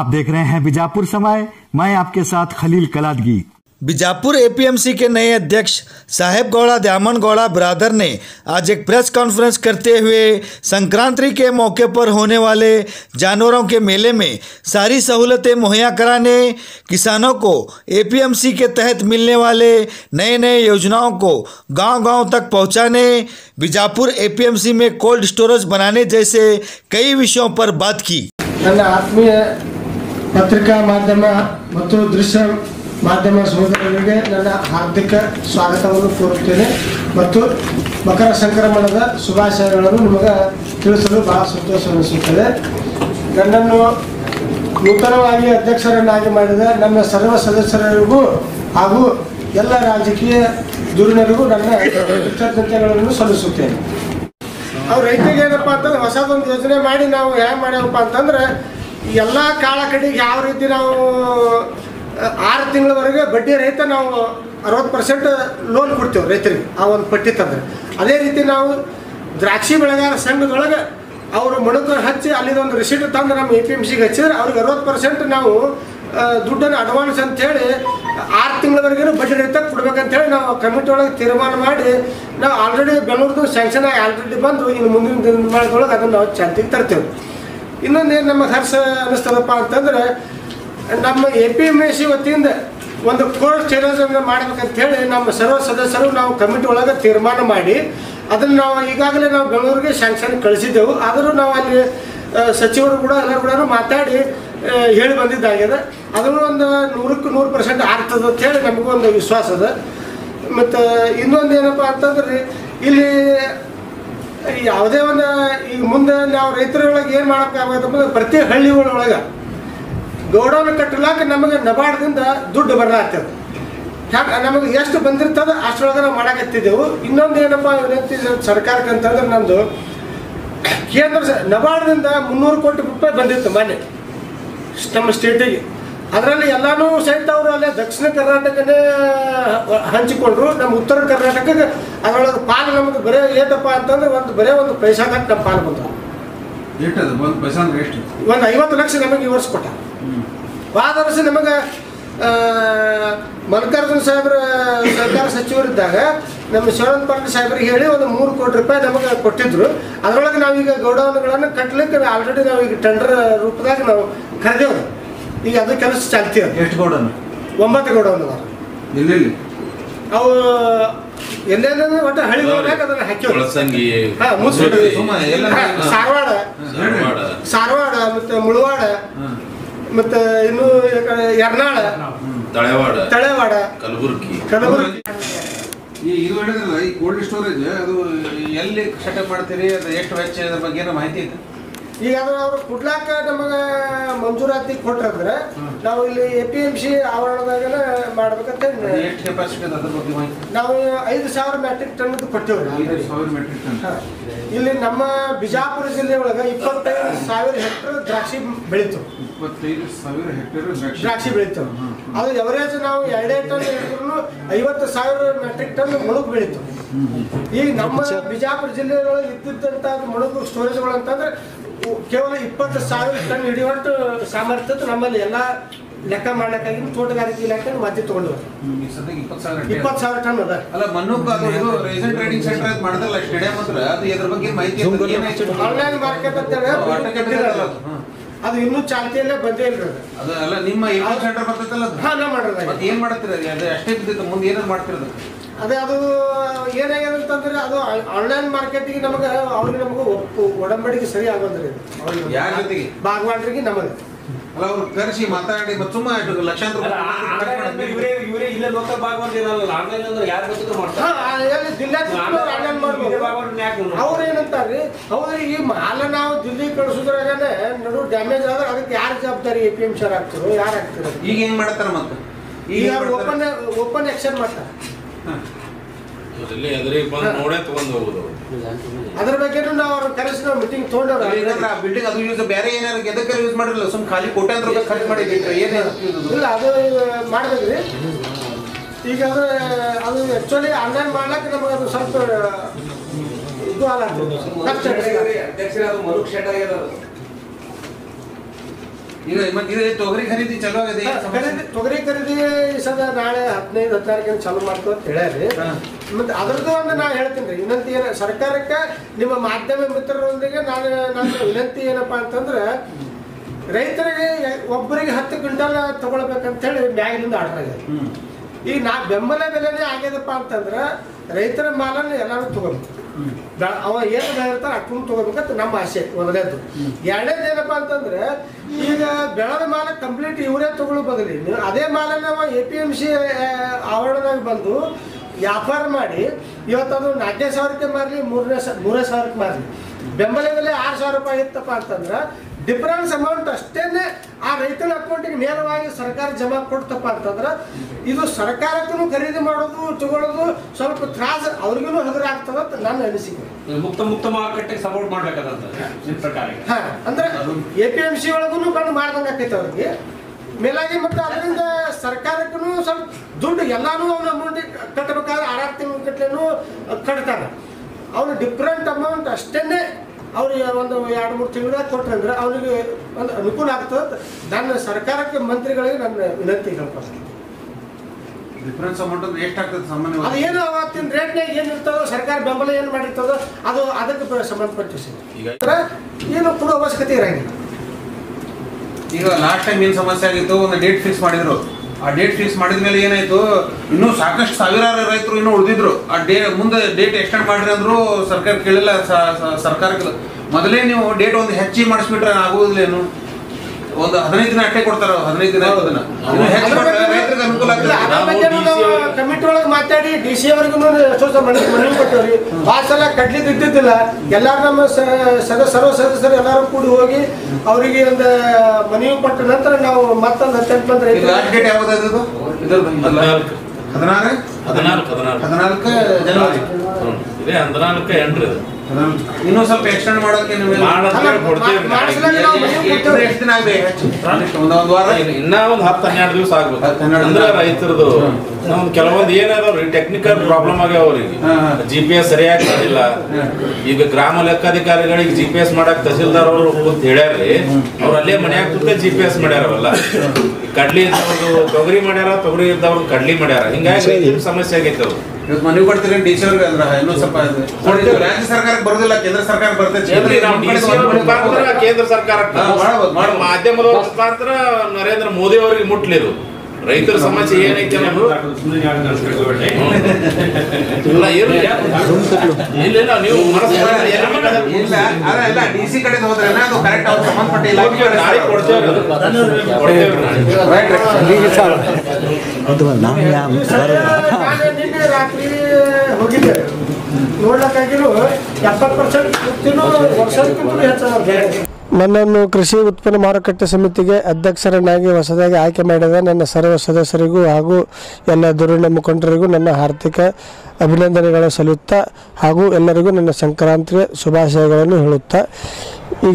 आप देख रहे हैं बीजापुर समय मैं आपके साथ खलील कलादगी बीजापुर एपीएमसी के नए अध्यक्ष साहेब गौड़ा दयामन गौड़ा ब्रादर ने आज एक प्रेस कॉन्फ्रेंस करते हुए संक्रांति के मौके पर होने वाले जानवरों के मेले में सारी सहूलतें मुहैया कराने किसानों को एपीएमसी के तहत मिलने वाले नए नए योजनाओं को गांव-गांव तक पहुंचाने बीजापुर एपीएमसी में कोल्ड स्टोरेज बनाने जैसे कई विषयों पर बात की ನನ್ನ ಆತ್ಮೀಯ ಪತ್ರಿಕಾ ಮಾಧ್ಯಮ ಮತ್ತು ದೃಶ್ಯ ಮಾಧ್ಯಮ ಸಹೋದರರಿಗೆ ನನ್ನ ಹಾರ್ದಿಕ ಸ್ವಾಗತವನ್ನು ಕೋರುತ್ತೇನೆ ಮತ್ತು ಮಕರ ಸಂಕ್ರಮಣದ ಶುಭಾಶಯಗಳನ್ನು ನಿಮಗೆ ತಿಳಿಸಲು ಬಹಳ ಸಂತೋಷ ಅನಿಸುತ್ತದೆ ನನ್ನನ್ನು ನೂತನವಾಗಿ ಅಧ್ಯಕ್ಷರನ್ನಾಗಿ ಮಾಡಿದ ನನ್ನ ಸರ್ವ ಸದಸ್ಯರಿಗೂ ಹಾಗೂ ಎಲ್ಲ ರಾಜಕೀಯ ಧುರೀಣರಿಗೂ ನನ್ನ ಕೃತಜ್ಞತೆಗಳನ್ನು ಸಲ್ಲಿಸುತ್ತೇನೆ ಅವ್ರು ರೈತರಿಗೆ ಏನಪ್ಪ ಅಂತಂದ್ರೆ ಹೊಸದೊಂದು ಯೋಜನೆ ಮಾಡಿ ನಾವು ಹ್ಯಾಂಗ ಮಾಡ್ಯಾವಪ್ಪ ಅಂತಂದ್ರೆ ಎಲ್ಲ ಕಾಳ ಕಡೆಗೆ ಯಾವ ರೀತಿ ನಾವು ಆ, ಆರು ತಿಂಗಳವರೆಗೆ ಬಡ್ಡಿ ರಹಿತ ನಾವು ಅರವತ್ತು ಪರ್ಸೆಂಟ್ ಲೋನ್ ಕೊಡ್ತೇವೆ ರೈತರಿಗೆ ಆ ಒಂದು ಪಟ್ಟಿ ತಂದ್ರೆ ಅದೇ ರೀತಿ ನಾವು ದ್ರಾಕ್ಷಿ ಬೆಳೆಗಾರ ಸಂಘದೊಳಗೆ ಅವರು ಮೊಣಕು ಹಚ್ಚಿ ಅಲ್ಲಿದೊಂದು ರಿಸೀಟ್ ತಂದು ನಮ್ಮ ಎ ಪಿ ಎಮ್ ಸಿಗೆ ಹಚ್ಚಿದ್ರೆ ಅವ್ರಿಗೆ ಅರವತ್ತು ಪರ್ಸೆಂಟ್ ನಾವು ಆ, ದುಡ್ಡನ್ನು ಅಡ್ವಾನ್ಸ್ ಅಂತೇಳಿ ಆರು ತಿಂಗಳವರೆಗೂ ಬಡ್ಡಿ ರಹಿತ ಕೊಡ್ಬೇಕಂತೇಳಿ ನಾವು ಕಮಿಟಿ ಒಳಗೆ ತೀರ್ಮಾನ ಮಾಡಿ ನಾವು ಆಲ್ರೆಡಿ ಬೆಂಗಳೂರದು ಸ್ಯಾಂಕ್ಷನ್ ಆಗಿ ಆಲ್ರೆಡಿ ಬಂದು ಇನ್ನು ಮುಂದಿನ ದಿನಮಾನದೊಳಗೆ ಅದನ್ನು ನಾವು ಚಾಲ್ತಿಗೆ ತರ್ತೇವೆ ಇನ್ನೊಂದು ಏನು ನಮಗೆ ಹರ್ಷ ಅನ್ನಿಸ್ತದಪ್ಪ ಅಂತಂದ್ರೆ ನಮ್ಮ A P M S C ವತಿಯಿಂದ ಒಂದು ಕೋಲ್ಡ್ ಸ್ಟೋರೇಜನ್ನು ಮಾಡ್ಬೇಕಂತ ಹೇಳಿ ನಮ್ಮ ಸರ್ವ ಸದಸ್ಯರು ನಾವು ಕಮಿಟಿ ಒಳಗೆ ತೀರ್ಮಾನ ಮಾಡಿ ಅದನ್ನು ನಾವು ಈಗಾಗಲೇ ನಾವು ಬೆಂಗಳೂರಿಗೆ ಸ್ಯಾಂಕ್ಷನ್ ಕಳಿಸಿದ್ದೆವು ಆದರೂ ನಾವು ಅಲ್ಲಿ ಆ, ಸಚಿವರು ಕೂಡ ಎಲ್ಲರೂ ಕೂಡ ಮಾತಾಡಿ ಆ, ಹೇಳಿ ಬಂದಿದ್ದಾಗಿದೆ ಅದನ್ನು ಒಂದು ನೂರಕ್ಕೆ ನೂರು ಪರ್ಸೆಂಟ್ ಆಗ್ತದೆ ಅಂತ ಹೇಳಿ ನಮಗೂ ಒಂದು ವಿಶ್ವಾಸ ಅದ ಮತ್ತು ಇನ್ನೊಂದು ಏನಪ್ಪ ಅಂತಂದ್ರೆ ಇಲ್ಲಿ ಯಾವುದೇ ಒಂದು ಈಗ ಮುಂದೆ ನಾವು ರೈತರೊಳಗೆ ಏನು ಮಾಡೋಕ್ಕಾಗತ್ತಪ್ಪ ಪ್ರತಿ ಹಳ್ಳಿಗಳೊಳಗೆ ಗೌಡನ ಕಟ್ಟಲಾಕ ನಮಗೆ ನಬಾರ್ಡ್ದಿಂದ ದುಡ್ಡು ಬರಲಾಗ್ತದೆ ಹ್ಯಾಂಗ ನಮಗೆ ಎಷ್ಟು ಬಂದಿರ್ತದೆ ಅಷ್ಟರೊಳಗೆ ನಾವು ಮಾಡಕತ್ತಿದ್ದೆವು ಇನ್ನೊಂದು ಏನಪ್ಪ ವಿನಂತಿ ಸರ್ಕಾರಕ್ಕೆ ಅಂತಂದ್ರೆ ನಮ್ಮದು ಕೇಂದ್ರ ಸ- ನಬಾರ್ಡ್ದಿಂದ ಮುನ್ನೂರು ಕೋಟಿ ರೂಪಾಯಿ ಬಂದಿತ್ತು ಮೊನ್ನೆ ನಮ್ಮ ಸ್ಟೇಟಿಗೆ ಅದರಲ್ಲಿ ಎಲ್ಲಾನು ಸಹಿತ ಅವರು ಅಲ್ಲೇ ದಕ್ಷಿಣ ಕರ್ನಾಟಕನೇ ಹಂಚಿಕೊಂಡ್ರು ನಮ್ಮ ಉತ್ತರ ಕರ್ನಾಟಕಕ್ಕೆ ಅದರೊಳಗೆ ಪಾಲು ನಮಗೆ ಬರೇ ಏನಪ್ಪ ಅಂತಂದ್ರೆ ಒಂದು ಬರೇ ಒಂದು ಪೈಸಾದಾಗ ನಮ್ಮ ಪಾಲು ಬಂತು ಎಷ್ಟದು ಒಂದು ಪೈಸಾ ಅಂದ್ರೆ ಎಷ್ಟು ಒಂದು ಐವತ್ತು ಲಕ್ಷ ನಮಗೆ ಈ ವರ್ಷ ಕೊಟ್ಟ ಹೋದ ವರ್ಷ ನಮಗೆ ಮಲ್ಲಿಕಾರ್ಜುನ ಸಾಹೇಬ್ರ ಸರ್ಕಾರ ಸಚಿವರಿದ್ದಾಗ ನಮ್ಮ ಶಿವಾನಂದ ಪಾಟೀಲ್ ಸಾಹೇಬ್ರಿಗೆ ಹೇಳಿ ಒಂದು ಮೂರು ಕೋಟಿ ರೂಪಾಯಿ ನಮಗೆ ಕೊಟ್ಟಿದ್ರು ಅದರೊಳಗೆ ನಾವೀಗ ಗೌಡೌನ್ಗಳನ್ನು ಕಟ್ಟಲಿಕ್ಕೆ ಆಲ್ರೆಡಿ ನಾವು ಈಗ ಟೆಂಡರ್ ರೂಪದಾಗ ನಾವು ಕರೆದೇವು ಈಗ ಅದು ಕೆಲಸ ಚಾಲ್ತಿ ಅದು ಎಷ್ಟು ಗೋಡನ್ ಒಂಬತ್ತು ಗೌಡೌನ್ ಅದಾವ ಎಲ್ಲೆಲ್ಲಿ ಅವು ಎಲ್ಲೆಲ್ಲ ಒಟ್ಟು ಹಳ್ಳಿ ಅದನ್ನ ಹಾಕಿವ್ರು ಒಳಸಂಗಿ ಹಾ, ಮುಸ್ಲಿಂ. ಸುಮ್ಮ ಎಲ್ಲ ಹಾ, ಧಾರವಾಡ ಧಾರವಾಡ ಸಾರವಾಡ ಮತ್ತು ಮುಳವಾಡ ಹಾಂ ಮತ್ತು ಇನ್ನು ಈ ಕಡೆ ಯರ್ನಾಳ ತಳೆವಾಡ ತಳೆವಾಡ ಕಲಬುರ್ಗಿ ಕಲಬುರಗಿ ಈ ಇದು ಹೇಳಿದ್ರಲ್ಲ ಈ ಕೋಲ್ಡ್ ಸ್ಟೋರೇಜ್ ಅದು ಎಲ್ಲಿ ಸೆಟಪ್ ಮಾಡ್ತೀರಿ ಅದು ಎಷ್ಟು ವೆಚ್ಚ ಇದ್ರ ಬಗ್ಗೆ ಏನೋ ಮಾಹಿತಿ ಐತೆ ಈಗ ಅದು ಅವರು ಕುಡ್ಲಾಕ ನಮಗೆ ಮಂಜೂರಾತಿ ಕೊಟ್ರಂದ್ರೆ ನಾವು ಇಲ್ಲಿ ಎ ಪಿ ಎಂ ಸಿ ಆವರಣದಾಗ ಮಾಡ್ಬೇಕಂತ ಅದು ಎಷ್ಟು ಕೆಪಾಸಿಟಿ ಅದ ಅದ್ರ ಬಗ್ಗೆ ಮಾಹಿತಿ ನಾವು ಐದು ಸಾವಿರ ಮೆಟ್ರಿಕ್ ಟನ್ ಕೊಟ್ಟೇವ್ರಿ ಐದು already. ಸಾವಿರ ಮೆಟ್ರಿಕ್ ಟನ್ ಹಾ. ಇಲ್ಲಿ ನಮ್ಮ ಬಿಜಾಪುರ ಜಿಲ್ಲೆ ಒಳಗೆ ಇಪ್ಪತ್ತೈದು ಸಾವಿರ ಹೆಕ್ಟರ್ ದ್ರಾಕ್ಷಿ ಬೆಳೀತು ಇಪ್ಪತ್ತೈದು ಸಾವಿರ ಹೆಕ್ಟೇರ್ ದ್ರಾಕ್ಷಿ ದ್ರಾಕ್ಷಿ ಬೆಳೀತು ಅದು ಎವರೇಜ್ ನಾವು ಎರಡೇ ಟನ್ ಹಿಡಿದ್ರು ಐವತ್ತು ಸಾವಿರ ಮೆಟ್ರಿಕ್ ಟನ್ ಮುಳುಗು ಬೆಳೀತು ಈಗ ನಮ್ಮ ಬಿಜಾಪುರ ಜಿಲ್ಲೆಯೊಳಗೆ ಇದ್ದಿದ್ದಂಥ ಮುಳುಗು ಸ್ಟೋರೇಜ್ಗಳು ಅಂತಂದ್ರೆ ಉ- ಕೇವಲ ಇಪ್ಪತ್ತು ಸಾವಿರ ಟನ್ ಹಿಡಿಯುವಷ್ಟು ಸಾಮರ್ಥ್ಯ ನಮ್ಮಲ್ಲಿ ಎಲ್ಲ ಲೆಕ್ಕ ಮಾಡ್ಲಿಕ್ಕಾಗಿ ತೋಟಗಾರಿಕೆ ಇಲಾಖೆ ಮಧ್ಯೆ ತಗೊಂಡು ಹ್ಮ್, ಈ ಸದ್ಯಕ್ಕೆ ಇಪ್ಪತ್ತು ಸಾವಿರ hectare. ಇಪ್ಪತ್ತು ಸಾವಿರ ಟನ್ ಅದ ಅಲ್ಲ ಮಣ್ಣುಕ್ ಅದು ಇದು ರೇಷನ್ ಟ್ರೇಡಿಂಗ್ ಸೆಂಟರ್ ಅಂತ ಮಾಡ್ದಲ್ಲ ಸ್ಟೇಡಿಯಂ ಹತ್ರ ಅದು ಇದ್ರ ಬಗ್ಗೆ ಏನ್ ಮಾಹಿತಿ ಐತೆ? ಏನ್ ಐತೆ? ಆನ್ಲೈನ್ ಮಾರ್ಕೆಟ್ ಅಂತ ಹೇಳಿ ಅದು ಆಟೋಕ್ಕೆ ಬಿದ್ದಲ್ಲ ಅದು. ಹ್ಮ್. ಅದು ಇನ್ನೂ ಚಾಲ್ತಿಯಲ್ಲೇ ಬಂದೇ ಇಲ್ಲ ಅದು. ಅದು ಅಲ್ಲ ನಿಮ್ಮ ಎಲ್ ಸೆಂಟರ್ ಬರ್ತೈತಲ್ಲ ಅದು ಹಾ ನಾ ಮಾಡ್ರಿ ಮತ್ತೆ ಏನ್ ಮಾಡ್ತೀರ ಅದು ಅಷ್ಟೇ ಬಿದ್ದಿತ್ತು ಮುಂದೆ ಏನಾರು ಮಾಡ್ತಿರೋದು ಅದೇ ಅದು ಏನಾಗ್ಯದ ಅಂತಂದ್ರೆ ಅದು ಆನ್ಲೈನ್ ಮಾರ್ಕೆಟಿಗೆ ನಮಗೆ ಅವ್ರಿಗೆ ನಮಗೆ ಒಪ್ಪು ಒಡಂಬಡಿಕೆ ಸರಿ ಆಗೋದ್ರಿ ಇದು. ಅವ್ರಿಗೆ ಯಾರ ಜೊತೆಗೆ ಭಾಗವಾನ್ರಿಗೆ ನಮಗೆ ಅಲ್ಲ ಅವ್ರು ಕರೆಸಿ ಮಾತಾಡಿ ಮತ್ತೆ ಸುಮ್ಮ ಇಟ್ಟು ಲಕ್ಷಾಂತರ ರೂಪಾಯಿ ಖರ್ಚು ಮಾಡೋದು ಇವರೇ ಇವರೇ ಇಲ್ಲೇ ಲೋಕಲ್ ಭಾಗವಂತ ಇರಲ್ಲ ಆನ್ಲೈನ್ ಅಂದ್ರೆ ಯಾರು ಗೊತ್ತಿದ್ರು ಹಾ, ಮಾಡ್ತಾರೆ ಆ, ಎಲ್ಲಿ ಜಿಲ್ಲಾಧಿಕಾರಿ ಆನ್ಲೈನ್ ಮಾಡ್ಬೋದು ಅವ್ರು ಏನಂತಾರ್ರಿ ಹೌದ್ರಿ ಈ ಮಾಲ ನಾವು ದಿಲ್ಲಿ ಕಳಿಸೋದ್ರಾಗನೆ ನಡು ಡ್ಯಾಮೇಜ್ ಆದ್ರೆ ಅದಕ್ಕೆ ಯಾರು ಜವಾಬ್ದಾರಿ ಎ ಪಿ ಎಂ ಸರ್ ಆಗ್ತಿರೋ ಯಾರು ಆಗ್ತಿರೋ ಈಗ ಹೆಂಗ್ ಮಾಡ್ತಾರ ಮತ್ತೆ ಈಗ ಏನ್ ಮಾಡ್ತಾರ? ಓಪನ್ ಓಪನ್ ಆಕ್ಷನ್ ಮಾಡ್ತಾರೆ ಅದ್ರಲ್ಲಿ ಎದುರಿಗೆ ಬಂದು ನೋಡೇ ತಗೊಂಡು ಹೋಗುದು ಅದ್ರ ಬಗ್ಗೆನೂ ನಾವು ಅವ್ರ ಕರೆಸಿ ನಾವು ಮೀಟಿಂಗ್ ತೊಗೊಂಡವ್ರು ಇಲ್ಲಾಂದ್ರೆ ಆ ಬಿಲ್ಡಿಂಗ್ ಅದು ಯೂಸ್ ಬೇರೆ ಏನಾರು ಎದಕ್ಕೆ ಯೂಸ್ ಮಾಡಿರಲ್ಲ ಸುಮ್ ಖಾಲಿ ಕೋಟ್ಯಾಂತರ ರೂಪಾಯಿ ಖರ್ಚು ಮಾಡಿದ್ರೆ ಏನೇನು ಇಲ್ಲ ಅದು ಮಾಡ್ಬೇಕ್ರಿ ಈಗ ಅದು ಅದು ಆ್ಯಕ್ಚುಲಿ ಆನ್ಲೈನ್ ಮಾಡ್ಲಿಕ್ಕೆ ನಮಗೆ ಅದು ಸ್ವಲ್ಪ ಇದು ಅಲ್ಲ ಕಷ್ಟ ಅಧ್ಯಕ್ಷರ ಅದು ಮರುಕ್ ಶೆಟ್ ಆಗ್ಯದ ಅದು. ಈಗ ಮತ್ತೆ ಇದು ತೊಗರಿ ಖರೀದಿ ಚಲೋ ಆಗಿದೆ ಏನ್ ಸಮಸ್ಯೆ? ಖರೀದಿ ತೊಗರಿ ಖರೀದಿ ಈ ಸದ ನಾಳೆ ಹದಿನೈದು ಹದಿನಾರಕ್ಕೆ ಚಾಲೂ ಮಾಡ್ಕೋ ಅಂತ ಹೇಳ್ಯಾರಿ ಹಾ. ಮತ್ತೆ ಅದ್ರದ್ದು ಒಂದು ನಾ ಹೇಳ್ತೀನಿ ರೀ ವಿನಂತಿ ಏನ ಸರ್ಕಾರಕ್ಕೆ ನಿಮ್ಮ ಮಾಧ್ಯಮ ಮಿತ್ರರೊಂದಿಗೆ ನಾನು ನನ್ನ ವಿನಂತಿ ಏನಪ್ಪಾ ಅಂತಂದ್ರೆ ರೈತರಿಗೆ ಒಬ್ಬರಿಗೆ ಹತ್ತು ಕ್ವಿಂಟಲ್ ತಗೊಳ್ಬೇಕಂತ ಹೇಳಿ ಮ್ಯಾಗಿನಿಂದ ಆರ್ಡರ್ ಆಗಿದೆ ಹ್ಮ್. ಈಗ ನಾ ಬೆಂಬಲ ಬೆಲೆನೇ ಆಗ್ಯದಪ್ಪ ಅಂತಂದ್ರೆ ರೈತರ ಮಾಲನ್ನ ಎಲ್ಲರೂ ತಗೋಬೇಕು ಬೆ- ಅವ ಏನು ಬೆಳಿರ್ತಾರ ಅಕ್ಕನ್ನು ತಗೋಬೇಕಂತ ನಮ್ಮ ಆಸೆ ಮೊದಲೇದು ಎರಡನೇದು ಏನಪ್ಪ ಅಂತಂದ್ರೆ ಈಗ ಬೆಳೆದ ಮಾಲ ಕಂಪ್ಲೀಟ್ ಇವರೇ ತಗೊಳ್ಳೋ ಬದಲಿ ನೀವು ಅದೇ ಮಾಲನ್ನ ಅವ ಎ ಪಿ ಎಮ್ ಸಿ ಆವರಣದಾಗ ಬಂದು ವ್ಯಾಪಾರ ಮಾಡಿ ಇವತ್ತು ಅದು ನಾಲ್ಕನೇ ಸಾವಿರಕ್ಕೆ ಮಾರಲಿ ಮೂರನೇ ಸ ಮೂರೇ ಸಾವಿರಕ್ಕೆ ಮಾರಲಿ ಬೆಂಬಲ ಬೆಲೆ ಆರು ಸಾವಿರ ರೂಪಾಯಿ ಇತ್ತಪ್ಪ ಅಂತಂದ್ರೆ ಡಿಫರೆನ್ಸ್ ಅಮೌಂಟ್ ಅಷ್ಟೇನೆ ಆ ರೈತನ ಅಕೌಂಟಿಗೆ ನೇರವಾಗಿ ಸರ್ಕಾರ ಜಮಾ ಕೊಡ್ತಪ್ಪ ಅಂತಂದ್ರೆ ಇದು ಸರ್ಕಾರಕ್ಕೂ ಖರೀದಿ ಮಾಡೋದು ತಗೊಳ್ಳೋದು ಸ್ವಲ್ಪ ತ್ರಾಸ ಅವ್ರಿಗೂ ಹಗುರ ಆಗ್ತದ ಅಂತ ನನ್ನ ಅನಿಸಿಕೆ ಮುಕ್ತ ಮುಕ್ತ ಮಾರುಕಟ್ಟೆಗೆ ಸಪೋರ್ಟ್ ಮಾಡ್ಬೇಕಾದಂತ ನಿಮ್ ಪ್ರಕಾರ ಈಗ. ಹಾ ಅಂದ್ರೆ ಎ ಪಿ ಎಂ ಸಿ ಒಳಗೂ ಬಂದು ಮಾಡ್ದಂಗೆ ಆಕೈತೆ ಅವ್ರಿಗೆ ಮೇಲಾಗಿ ಮತ್ತೆ ಅದರಿಂದ ಸರ್ಕಾರಕ್ಕೂ ಸ್ವಲ್ಪ ದುಡ್ಡು ಎಲ್ಲಾನು ಅವ್ನ ಅಮೌಂಟ್ ಕಟ್ಟಬೇಕಾದ್ರೆ ಆರಾರು ತಿಂಗಳ ಕಟ್ಲೆನೂ ಕಟ್ತಾರೆ ಅವ್ನು ಡಿಫ್ರೆಂಟ್ ಅಮೌಂಟ್ ಅಷ್ಟೇನೆ ಅವ್ರಿಗೆ ಒಂದು ಎರಡು ಮೂರು ತಿಂಗಳಾಗ ಕೊಟ್ರೆ ಅಂದ್ರೆ ಅವನಿಗೆ ಒಂದು ಅನುಕೂಲ ಆಗ್ತದೆ ಅಂತ ನನ್ನ ಸರ್ಕಾರಕ್ಕೆ ಮಂತ್ರಿಗಳಿಗೆ ನನ್ನ ವಿನಂತಿ ಹೇಳ್ತಾರೆ ಡಿಫರೆನ್ಸ್ ಅಮೌಂಟ್ ಅಂದ್ರೆ ಎಷ್ಟಾಗ್ತದೆ ಅದು ಸಾಮಾನ್ಯವಾಗಿ ಏನು ಅವತ್ತಿನ ರೇಟ್ನಾಗ ಏನು ಇರ್ತದೋ ಸರ್ಕಾರ ಬೆಂಬಲ ಏನು ಮಾಡಿರ್ತದೋ ಅದು ಅದಕ್ಕೆ ಬ- ಸಂಬಂಧಪಟ್ಟ ವಿಷಯ ಈಗ ಅಂದ್ರೆ ಏನು ಕೊಡೋ ಅವಶ್ಯಕತೆ ಇರಂಗಿಲ್ಲ ಈಗ ಲಾಸ್ಟ್ ಟೈಮ್ ಏನ್ ಸಮಸ್ಯೆ ಆಗಿತ್ತು ಒಂದು ಡೇಟ್ ಫಿಕ್ಸ್ ಮಾಡಿದ್ರು ಆ ಡೇಟ್ ಫಿಕ್ಸ್ ಮಾಡಿದ ಮೇಲೆ ಏನಾಯ್ತು ಇನ್ನೂ ಸಾಕಷ್ಟು ಸಾವಿರಾರು ರೈತರು ಇನ್ನೂ ಉಳಿದಿದ್ರು ಆ ಡೇ ಮುಂದೆ ಡೇಟ್ ಎಕ್ಸ್ಟೆಂಡ್ ಮಾಡ್ರಿ ಅಂದ್ರು ಸರ್ಕಾರ ಕೇಳಿಲ್ಲ ಸ- ಸ- ಸರ್ಕಾರಕ್ಕೆ ಮೊದಲೇ ನೀವು ಡೇಟ್ ಒಂದು ಹೆಚ್ಚಿ ಮಾಡಿಸ್ಬಿಟ್ರೆ ಆಗುವುದಿಲ್ಲೇನು ಒಂದು ಹದಿನೈದು ದಿನ ಅಟ್ಟೆ ಕೊಡ್ತಾರ ಹದಿನೈದು ದಿನ ಇಪ್ಪತ್ತು ದಿನ ಇನ್ನು ಹೆಚ್ಚು ಕೊಟ್ರೆ ರೈತರಿಗೆ ಅನುಕೂಲ ಇಲ್ಲ, ಆಗ್ತದೆ ಅದ್ರ ಬಗ್ಗೆನೂ ನಾವು ಕಮಿಟಿ ಒಳಗೆ ಮಾತಾಡಿ ಡಿ ಸಿ ಅವ್ರಿಗೂ ಎಷ್ಟೋ ಸಲ ಮನವಿ ಮನವಿ ಕೊಟ್ಟವ್ರಿ ಭಾಳ ಸಲ ಕಡ್ಲಿದ್ದು ಇದ್ದಿದ್ದಿಲ್ಲ ಎಲ್ಲಾರು ನಮ್ಮ ಸ- ಸದ ಸರ್ವ ಸದಸ್ಯರು ಎಲ್ಲರೂ ಕೂಡಿ ಹೋಗಿ ಅವರಿಗೆ ಒಂದು ಮನವಿ ಕೊಟ್ಟ ನಂತರ ನಾವು ಮತ್ತೊಂದು ಹತ್ತೆಂಟು ಮಂದಿ ಇದು ಲಾಸ್ಟ್ ಡೇಟ್ ಯಾವ್ದು ಇದು ಇದ್ರದ್ದು ಹದಿನಾಲ್ಕು ಹದಿನಾರು ಹದಿನಾಲ್ಕು ಹದಿನಾಲ್ಕು ಹದಿನಾಲ್ಕು ಜನವರಿ ಹ್ಮ್. ಇದೇ ಹದಿನಾಲ್ಕು ಎಂಟ್ರಿ ಅದು ಇನ್ನೂ ಸ್ವಲ್ಪ ಎಕ್ಸ್ಟೆಂಡ್ ಮಾಡೋಕೆ ನೀವು ಮಾಡಂತ ಕೊಡ್ತೀವಿ ಮಾಡಿಸ್ಲಾಗ ನಾವು ಮನವಿ ಕೊಟ್ಟೇವ್ರಿ. ಎಷ್ಟು ದಿನ ಆಗ್ಬೇಕು ಹೆಚ್ಚು ಒಂದು ಒಂದು ವಾರ ಇನ್ನು- ಇನ್ನ ಒಂದ್ ಹತ್ತು ಹನ್ನೆರಡು ದಿವಸ ಆಗ್ಬೇಕು ಹತ್ತು ಹನ್ನೆರಡು ಅಂದ್ರೆ ದಿವ್ಸ. ರೈತರದು ಒಂದ್ ಕೆಲವೊಂದು ಏನಾದವ್ರಿ ಟೆಕ್ನಿಕಲ್ ಪ್ರಾಬ್ಲಮ್ ಆಗ್ಯಾವ ಅವ್ರಿಗೆ ಹಾ, ಹಾ. ಜಿ ಪಿ ಎಸ್ ಸರಿಯಾಗಿ ಮಾಡಿಲ್ಲ ಈಗ ಗ್ರಾಮ ಲೆಕ್ಕಾಧಿಕಾರಿಗಳಿಗೆ ಜಿ ಪಿ ಎಸ್ ಮಾಡಕ್ ತಹಸೀಲ್ದಾರ್ ಅವರು ಕೂತ್ ಹೇಳ್ಯಾರ್ರಿ ಅವ್ರು ಅಲ್ಲೇ ಮನ್ಯಾಗ ಕೂತ ಜಿ ಪಿ ಎಸ್ ಮಾಡ್ಯಾರ ಅವೆಲ್ಲ ಕಡ್ಲಿ ಇದ್ದವ್ರದ್ದು ತೊಗರಿ ಮಾಡ್ಯಾರ ತೊಗರಿ ಇದ್ದವ್ರು ಕಡ್ಲಿ ಮಾಡ್ಯಾರ ಹಿಂಗಾಗಿ ರೈತರಿಗೆ ಸಮಸ್ಯೆ ಆಗೈತೆ ಅವ್ರು ಇವತ್ತು ಮನವಿ ಕೊಡ್ತೀರಿ ಡಿ ಸಿ ಅವ್ರಿಗೆ ಅಂದ್ರೆ ಇನ್ನೂ ಸ್ವಲ್ಪ ಇದು. ನೋಡಿ, ಇದು ರಾಜ್ಯ ಸರ್ಕಾರಕ್ಕೆ ಬರೋದಿಲ್ಲ ಕೇಂದ್ರ ಸರ್ಕಾರ ಬರ್ತೈತೆ ಅಂದ್ರೆ ನಾವು DC ಅವ್ರ ಮುಖಾಂತರ ಕೇಂದ್ರ ಸರ್ಕಾರಕ್ಕೆ ಹಾ, ಮಾಡ್ಬೋದು, ಮಾಡ್ಬೋದು. ಮಾಧ್ಯಮದವ್ರ ಮುಖಾಂತರ ನರೇಂದ್ರ ಮೋದಿ ಅವರಿಗೆ ಮುಟ್ಲಿದು ರೈತರ ಸಮಸ್ಯೆ ಏನೈತೆ ಅನ್ನೋದು ಸುಮ್ನೆ ಯಾಕೆ ನೆನ್ಸ್ಕೊಳ್ಬೇಡಿ. ಇಲ್ಲ ಇರ್ಲಿ. ಇಲ್ಲ ಇಲ್ಲ ನೀವು ಮನಸ್ಸು ಮಾಡಿದ್ರೆ ಎಲ್ಲಿ ಬೇಕಾದ್ರೆ ಇಲ್ಲ ಅಲ್ಲ ಇಲ್ಲ ಡಿ ಸಿ ಕಡೆ ಹೋದ್ರೆ ಅದು ಕರೆಕ್ಟ್ ಅವ್ರು ಸಂಬಂಧಪಟ್ಟ ಇಲಾಖೆ ಓಕೆ, ನಾಳೆ ಕೊಡ್ತೇವ್ರಿ ಅದು. ಕೊಡ್ತೇವ್ರಿ ನಾಳೆ. ರೈಟ್ ಈ ಸಲ ನಾನು ನಿನ್ನೆ ರಾತ್ರಿ ಹೋಗಿದ್ದೆ ನೋಡ್ಲಕ್ಕಾಗಿರೋ ಎಪ್ಪತ್ತು ಪರ್ಸೆಂಟ್ ವರ್ಷಕ್ಕಿಂತಲೂ ಹೆಚ್ಚಾಗಿದೆ ನನ್ನನ್ನು ಕೃಷಿ ಉತ್ಪನ್ನ ಮಾರುಕಟ್ಟೆ ಸಮಿತಿಗೆ ಅಧ್ಯಕ್ಷರನ್ನಾಗಿ ಹೊಸದಾಗಿ ಆಯ್ಕೆ ಮಾಡಿದ ನನ್ನ ಸರ್ವ ಸದಸ್ಯರಿಗೂ ಹಾಗೂ ಎಲ್ಲ ಧುರೀಣ ಮುಖಂಡರಿಗೂ ನನ್ನ ಆರ್ಥಿಕ ಅಭಿನಂದನೆಗಳು ಸಲ್ಲುತ್ತಾ ಹಾಗೂ ಎಲ್ಲರಿಗೂ ನನ್ನ ಸಂಕ್ರಾಂತಿಯ ಶುಭಾಶಯಗಳನ್ನು ಹೇಳುತ್ತಾ ಈಗ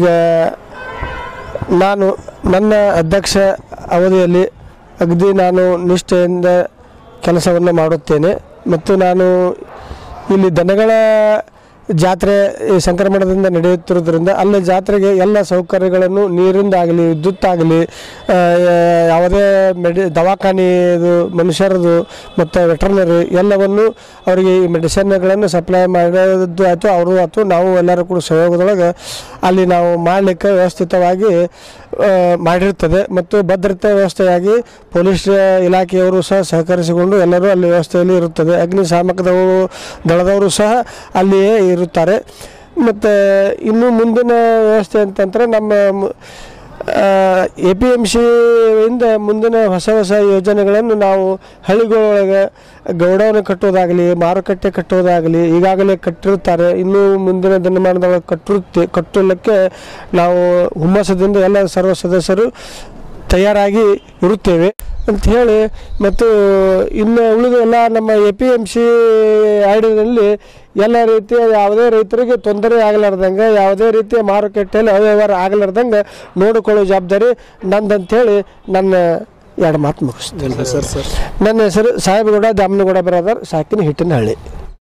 ನಾನು ನನ್ನ ಅಧ್ಯಕ್ಷ ಅವಧಿಯಲ್ಲಿ ಅಗದಿ ನಾನು ನಿಷ್ಠೆಯಿಂದ ಕೆಲಸವನ್ನು ಮಾಡುತ್ತೇನೆ ಮತ್ತು ನಾನು ಇಲ್ಲಿ ದನಗಳ ಜಾತ್ರೆ ಈ ಸಂಕ್ರಮಣದಿಂದ ನಡೆಯುತ್ತಿರುವುದರಿಂದ ಅಲ್ಲಿ ಜಾತ್ರೆಗೆ ಎಲ್ಲ ಸೌಕರ್ಯಗಳನ್ನು ನೀರಿಂದ ಆಗಲಿ ವಿದ್ಯುತ್ ಆಗಲಿ ಯಾವುದೇ ಮೆಡಿ ದವಾಖಾನೆದು ಮನುಷ್ಯರದು ಮತ್ತು ವೆಟರ್ನರಿ ಎಲ್ಲವನ್ನು ಅವರಿಗೆ ಈ ಮೆಡಿಸಿನ್ಗಳನ್ನು ಸಪ್ಲೈ ಮಾಡೋದು ಆಯಿತು ಅವರು ಆಯ್ತು ನಾವು ಎಲ್ಲರೂ ಕೂಡ ಸಹಯೋಗದೊಳಗೆ ಅಲ್ಲಿ ನಾವು ಮಾಡಲಿಕ್ಕೆ ವ್ಯವಸ್ಥಿತವಾಗಿ ಆ, ಮಾಡಿರುತ್ತದೆ ಮತ್ತು ಭದ್ರತೆ ವ್ಯವಸ್ಥೆಯಾಗಿ ಪೊಲೀಸ್ ಇಲಾಖೆಯವರು ಸಹ ಸಹಕರಿಸಿಕೊಂಡು ಎಲ್ಲರೂ ಅಲ್ಲಿ ವ್ಯವಸ್ಥೆಯಲ್ಲಿ ಇರುತ್ತದೆ ಅಗ್ನಿಶಾಮಕದವರು ದಳದವರು ಸಹ ಅಲ್ಲಿಯೇ ಇರುತ್ತಾರೆ ಮತ್ತು ಇನ್ನು ಮುಂದಿನ ವ್ಯವಸ್ಥೆ ಅಂತಂದ್ರೆ ನಮ್ಮ ಮು- ಎ ಪಿ ಎಮ್ ಸಿಯಿಂದ ಮುಂದಿನ ಹೊಸ ಹೊಸ ಯೋಜನೆಗಳನ್ನು ನಾವು ಹಳ್ಳಿಗಳೊಳಗೆ ಗೌಡವನ್ನು ಕಟ್ಟೋದಾಗಲಿ ಮಾರುಕಟ್ಟೆ ಕಟ್ಟೋದಾಗಲಿ ಈಗಾಗಲೇ ಕಟ್ಟಿರುತ್ತಾರೆ ಇನ್ನೂ ಮುಂದಿನ ದಿನಮಾನದೊಳಗೆ ಕಟ್ಟಿರುತ್ತೆ ಕಟ್ಟಲಿಕ್ಕೆ ನಾವು ಹುಮ್ಮಸದಿಂದ ಎಲ್ಲ ಸರ್ವ ಸದಸ್ಯರು ತಯಾರಾಗಿ ಇರುತ್ತೇವೆ ಅಂತ ಹೇಳಿ ಮತ್ತು ಇನ್ನು ಉಳಿದ ಎಲ್ಲ ನಮ್ಮ ಎ ಪಿ ಎಮ್ ಸಿ ಐಡಿನಲ್ಲಿ ಎಲ್ಲ ರೀತಿಯ ಯಾವುದೇ ರೈತರಿಗೆ ತೊಂದರೆ ಆಗಲಾರ್ದಂಗೆ ಯಾವುದೇ ರೀತಿಯ ಮಾರುಕಟ್ಟೆಯಲ್ಲಿ ಅವ್ಯವಹಾರ ಆಗಲಾರ್ದಂಗೆ ನೋಡಿಕೊಳ್ಳೋ ಜವಾಬ್ದಾರಿ ನಂದಂತೇಳಿ ನನ್ನ ಎರಡು ಮಾತು ಮುಗಿಸ್ತೇನೆ ಸರ್ ಸರ್ ನನ್ನ ಹೆಸರು ಸಾಹೇಬಗೌಡ ದಾಮನಗೌಡ ಬ್ರದರ್ ಸಾಕಿನ ಹಿಟ್ಟಿನ ಹಳ್ಳಿ